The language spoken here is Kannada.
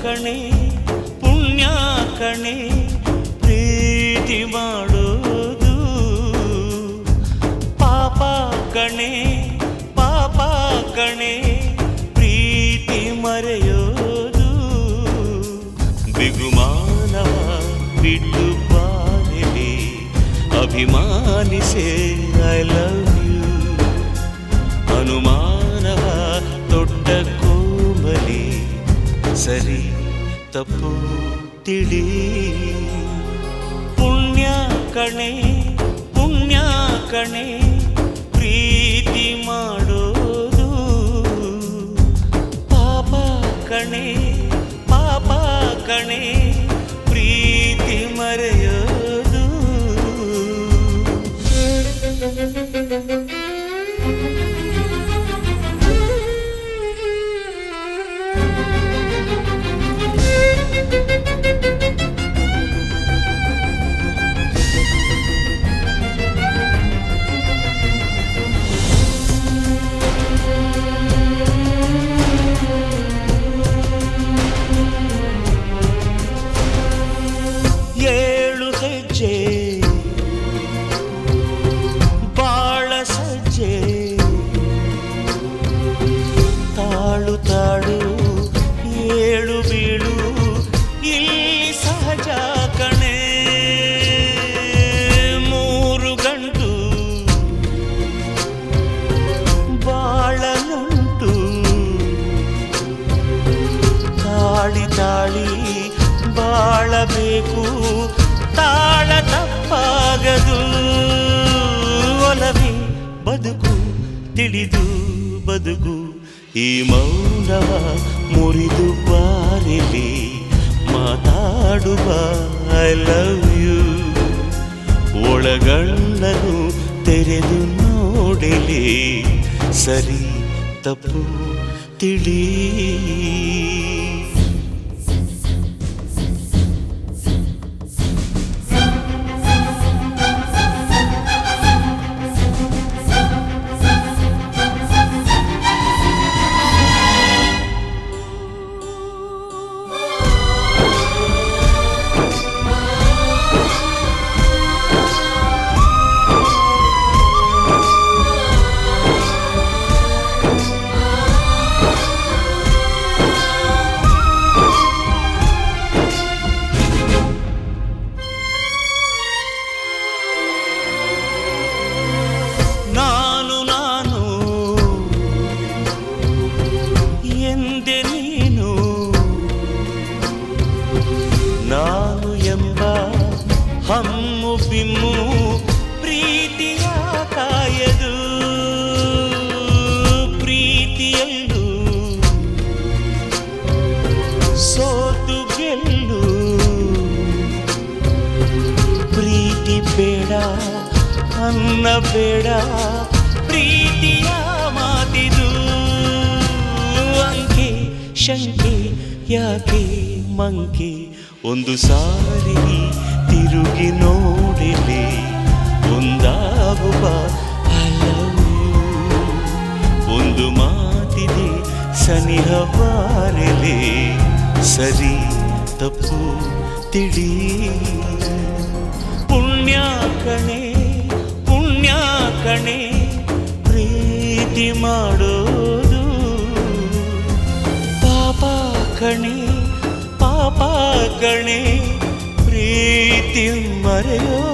ಕಣೆ ಪುಣ್ಯ ಕಣೆ ಪ್ರೀತಿ ಮಾಡೋದು ಪಾಪ ಕಣೆ ಪಾಪ ಕಣೆ ಪ್ರೀತಿ ಮರೆಯೋದು ಬಿಗುಮಾನವ ಬಿಟ್ಟು ಬಾರಲಿ ಅಭಿಮಾನಿಸೆ ಐ ಲವ್ ಯು ಅನುಮಾನವ ದೊಡ್ಡ ಕೋಮಲಿ ಸರಿ ತಪ್ಪು ತಿಳಿ ಪುಣ್ಯ ಕಣೆ ಪುಣ್ಯ ಕಣೆ ಪ್ರೀತಿ ಮಾಡೋದು ಪಾಪ ಕಣೆ ಪಾಪ ಕಣೆ ಪ್ರೀತಿ ಮರೆಯೋದು ಏಳು ಹೆಜ್ಜೆ ಬಾಳ ಸಜ್ಜೆ ತಾಳು ತಾಳು ಏಳು ಬೀಳು ಇಲ್ಲಿ ಸಹಜ ಕಣೆ ಮೂರು ಗಂಟು ಬಾಳ ನಂಟು ತಾಳಿ ತಾಳಿ ಬಾಳಬೇಕು ತಾಳ ತಪ್ಪಾಗದು ಒಲವೇ ಬದುಕು ತಿಳಿದು ಬದುಕು ಈ ಮೌನವ ಮುರಿದು ಬಾರಿಲಿ ಮಾತಾಡುವ ಐ ಲವ್ ಯು ಒಳಗಣ್ಣನು ತೆರೆದು ನೋಡಲಿ ಸರಿ ತಪ್ಪು ತಿಳಿ ನಾನು ನಾನು ಎಂದೆ ನೀನು ನಾನು ಎಂಬ ಹಮ್ಮು ಬಿಮ್ಮು ಪ್ರೀತಿಯ ಕಾಯದು ಪ್ರೀತಿಯಲ್ಲೂ ಸೋತು ಗೆಲ್ಲು ಪ್ರೀತಿ ಬೇಡ ಅನ್ನ ಬೇಡ ಪ್ರೀತಿಯ ಮಾತಿದು ಅಂಕೆ ಶಂಕೆ ಯಾಕೆ ಮಂಕೆ ಒಂದು ಸಾರಿ ತಿರುಗಿ ನೋಡಿಲಿ ಒಂದಾಗುವ I love you. ಒಂದು ಮಾತಿದೆ ಸನಿಹ ಬಾರಲಿ ಸರಿ ತಪ್ಪು ತಿಳಿ ಪುಣ್ಯ ಕಣೆ ಪುಣ್ಯ ಕಣೆ ಪ್ರೀತಿ ಮಾಡೋದು ಪಾಪ ಕಣೆ ಪಾಪ ಕಣೆ ಪ್ರೀತಿ ಮರೆಯೋ